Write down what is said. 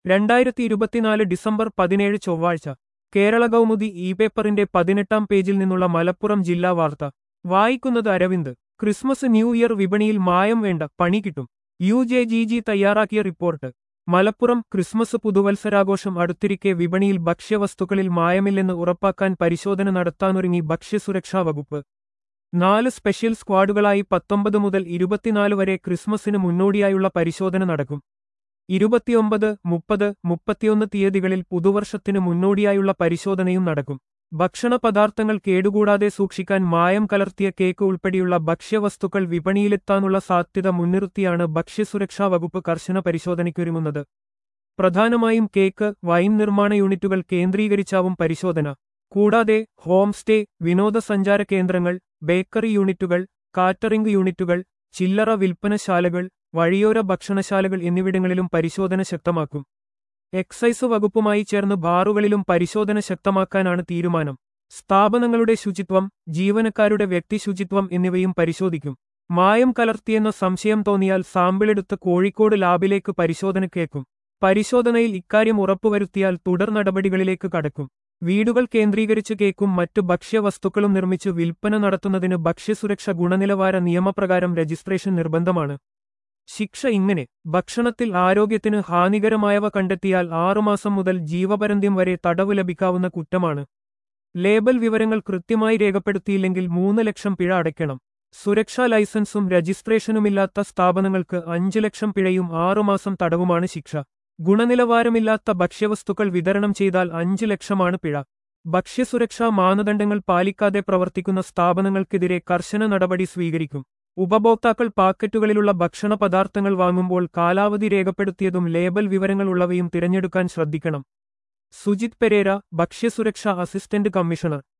രണ്ടായിരത്തി ഇരുപത്തിനാല് ഡിസംബർ പതിനേഴ് ചൊവ്വാഴ്ച കേരള കൗമുദി ഇ പേപ്പറിന്റെ പതിനെട്ടാം പേജിൽ നിന്നുള്ള മലപ്പുറം ജില്ലാ വാർത്ത വായിക്കുന്നത് അരവിന്ദ് ക്രിസ്മസ് ന്യൂ ഇയർ വിപണിയിൽ മായം വേണ്ട പണി കിട്ടും യു ജെ ജി ജി തയ്യാറാക്കിയ റിപ്പോർട്ട് മലപ്പുറം ക്രിസ്മസ് പുതുവത്സരാഘോഷം അടുത്തിരിക്കെ വിപണിയിൽ ഭക്ഷ്യവസ്തുക്കളിൽ മായമില്ലെന്ന് ഉറപ്പാക്കാൻ പരിശോധന നടത്താനൊരുങ്ങി ഭക്ഷ്യസുരക്ഷാ വകുപ്പ് നാല് സ്പെഷ്യൽ സ്ക്വാഡുകളായി പത്തൊമ്പത് മുതൽ ഇരുപത്തിനാല് വരെ ക്രിസ്മസിന് മുന്നോടിയായുള്ള പരിശോധന നടക്കും ഇരുപത്തിയൊമ്പത് മുപ്പത് മുപ്പത്തിയൊന്ന് തീയതികളിൽ പുതുവർഷത്തിന് മുന്നോടിയായുള്ള പരിശോധനയും നടക്കും ഭക്ഷണ പദാർത്ഥങ്ങൾ കേടുകൂടാതെ സൂക്ഷിക്കാൻ മായം കലർത്തിയ കേക്ക് ഉൾപ്പെടെയുള്ള ഭക്ഷ്യവസ്തുക്കൾ വിപണിയിലെത്താനുള്ള സാധ്യത മുൻനിർത്തിയാണ് ഭക്ഷ്യസുരക്ഷാ വകുപ്പ് കർശന പരിശോധനയ്ക്കൊരുങ്ങുന്നത് പ്രധാനമായും കേക്ക് വൈൻ നിർമ്മാണ യൂണിറ്റുകൾ കേന്ദ്രീകരിച്ചാവും പരിശോധന കൂടാതെ ഹോം സ്റ്റേ വിനോദസഞ്ചാര കേന്ദ്രങ്ങൾ ബേക്കറി യൂണിറ്റുകൾ കാറ്ററിംഗ് യൂണിറ്റുകൾ ചില്ലറ വിൽപ്പനശാലകൾ വഴിയോര ഭക്ഷണശാലകൾ എന്നിവിടങ്ങളിലും പരിശോധന ശക്തമാക്കും എക്സൈസ് വകുപ്പുമായി ചേർന്ന് ബാറുകളിലും പരിശോധന ശക്തമാക്കാനാണ് തീരുമാനം സ്ഥാപനങ്ങളുടെ ശുചിത്വം ജീവനക്കാരുടെ വ്യക്തിശുചിത്വം എന്നിവയും പരിശോധിക്കും മായം കലർത്തിയെന്ന സംശയം തോന്നിയാൽ സാമ്പിളെടുത്ത് കോഴിക്കോട് ലാബിലേക്ക് പരിശോധനക്കേക്കും പരിശോധനയിൽ ഇക്കാര്യം ഉറപ്പുവരുത്തിയാൽ തുടർ നടപടികളിലേക്ക് കടക്കും വീടുകൾ കേന്ദ്രീകരിച്ച് കേക്കും മറ്റു ഭക്ഷ്യവസ്തുക്കളും നിർമ്മിച്ച് വിൽപ്പന നടത്തുന്നതിന് ഭക്ഷ്യസുരക്ഷ ഗുണനിലവാര നിയമപ്രകാരം രജിസ്ട്രേഷൻ നിർബന്ധമാണ് ശിക്ഷ ഇങ്ങനെ ഭക്ഷണത്തിൽ ആരോഗ്യത്തിന് ഹാനികരമായവ കണ്ടെത്തിയാൽ ആറുമാസം മുതൽ ജീവപര്യന്തം വരെ തടവ് ലഭിക്കാവുന്ന കുറ്റമാണ് ലേബൽ വിവരങ്ങൾ കൃത്യമായി രേഖപ്പെടുത്തിയില്ലെങ്കിൽ മൂന്ന് ലക്ഷം പിഴ അടയ്ക്കണം സുരക്ഷാ ലൈസൻസും രജിസ്ട്രേഷനുമില്ലാത്ത സ്ഥാപനങ്ങൾക്ക് അഞ്ച് ലക്ഷം പിഴയും ആറുമാസം തടവുമാണ് ശിക്ഷ ഗുണനിലവാരമില്ലാത്ത ഭക്ഷ്യവസ്തുക്കൾ വിതരണം ചെയ്താൽ അഞ്ച് ലക്ഷമാണ് പിഴ ഭക്ഷ്യസുരക്ഷാ മാനദണ്ഡങ്ങൾ പാലിക്കാതെ പ്രവർത്തിക്കുന്ന സ്ഥാപനങ്ങൾക്കെതിരെ കർശന നടപടി സ്വീകരിക്കും ഉപഭോക്താക്കൾ പാക്കറ്റുകളിലുള്ള ഭക്ഷണ പദാർത്ഥങ്ങൾ വാങ്ങുമ്പോൾ കാലാവധി രേഖപ്പെടുത്തിയതും ലേബൽ വിവരങ്ങളുള്ളവയും തിരഞ്ഞെടുക്കാൻ ശ്രദ്ധിക്കണം സുജിത് പെരേര ഭക്ഷ്യസുരക്ഷാ അസിസ്റ്റന്റ് കമ്മീഷണർ